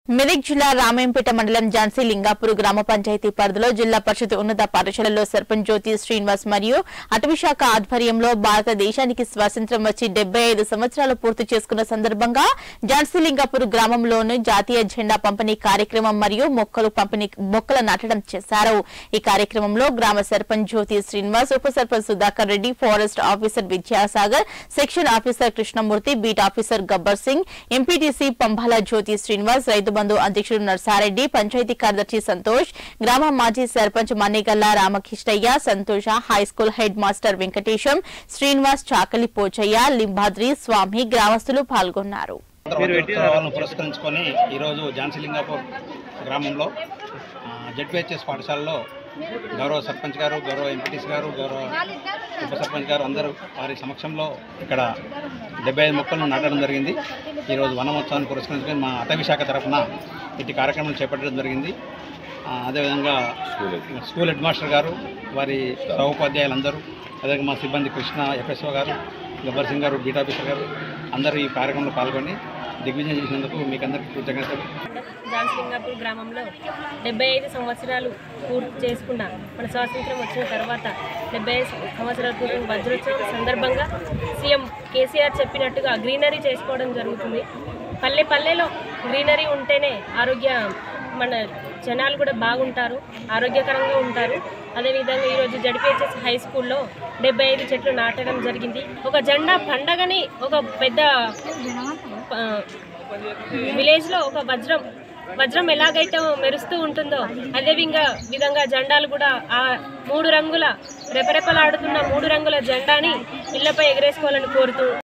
మెదక్ జిల్లా రామాయంపేట మండలం ఝాన్సీ లింగాపూర్ గ్రామ పంచాయతీ పరిధిలో జిల్లా పరిషత్ ఉన్నత పాఠశాలలో సర్పంచ్ జ్యోతి శ్రీనివాస్ మరియు అటవీశాఖ ఆధ్వర్యంలో భారతదేశానికి స్వాతంత్ర్యం వచ్చి డెబ్బై ఐదు సంవత్సరాలు పూర్తి చేసుకున్న సందర్భంగా ఝాన్సీ లింగాపూర్ గ్రామంలోని జాతీయ జెండా పంపిణీ కార్యక్రమం మరియు మొక్కలు పంపిణీ మొక్కల నాటడం చేశారు ఈ కార్యక్రమంలో గ్రామ సర్పంచ్ జ్యోతి శ్రీనివాస్ ఉప sarpanch Sudhakar Reddy forest officer Vidyasagar section officer Krishnamurthy beat officer Gabbar Singh MPTC Pambala Jyothi Srinivas Rythu Bandhu అధ్యక్షుడు నర్సారెడ్డి పంచాయతీ కార్యదర్శి సంతోష్ గ్రామ మాజీ sarpanch Mannigalla Ramakrishnaiah Santosha high school head master Venkatesham Srinivas Chakali Pochaiah Limbadri Swamy గ్రామస్తులు పాల్గొన్నారు ఉత్సవాలను పురస్కరించుకొని ఈరోజు ఝాన్సీ లింగాపూర్ గ్రామంలో జడ్పిహెచ్ఎస్ పాఠశాలలో గౌరవ సర్పంచ్ గారు గౌరవ ఎంపీటీసీ గారు గౌరవ ఉప సర్పంచ్ గారు అందరూ వారి సమక్షంలో ఇక్కడ డెబ్బై ఐదు మొక్కలను నాటడం జరిగింది ఈరోజు వనమోత్సవాన్ని పురస్కరించుకొని మా అటవీ శాఖ తరఫున ఇటు కార్యక్రమం చేపట్టడం జరిగింది ఆ, అదేవిధంగా స్కూల్ హెడ్ మాస్టర్ గారు వారి సహోపాధ్యాయులందరూ అదేవిధంగా మా సిబ్బంది కృష్ణ ఎఫ్ఎస్ఓ గారు గబ్బర్ సింగ్ గారు బీట్ ఆఫీసర్ గారు అందరూ ఈ కార్యక్రమంలో పాల్గొని దిగ్విజయం చేసినందుకు మీకు అందరికీ కృతజ్ఞతలు జాన్సింగాపూర్ గ్రామంలో డెబ్బై ఐదు సంవత్సరాలు పూర్తి చేసుకున్న మన స్వాతంత్రం వచ్చిన తర్వాత డెబ్బై ఐదు సంవత్సరాల పూర్వం వజ్రోత్సవం సందర్భంగా సీఎం కేసీఆర్ చెప్పినట్టుగా గ్రీనరీ చేసుకోవడం జరుగుతుంది పల్లె పల్లెలో గ్రీనరీ ఉంటేనే ఆరోగ్య మన జనాలు కూడా బాగుంటారు ఆరోగ్యకరంగా ఉంటారు అదేవిధంగా ఈరోజు జడిపిహెచ్ఎస్ హై స్కూల్లో డెబ్బై ఐదు చెట్లు నాటడం జరిగింది ఒక జెండా పండగని ఒక పెద్ద ఆ, విలేజ్లో ఒక వజ్రం వజ్రం ఎలాగైతే మెరుస్తూ ఉంటుందో అదే విధంగా విధంగా జెండాలు కూడా ఆ మూడు రంగుల రెపరెపలాడుతున్న మూడు రంగుల జెండాని ఇళ్లపై ఎగరేసుకోవాలని కోరుతూ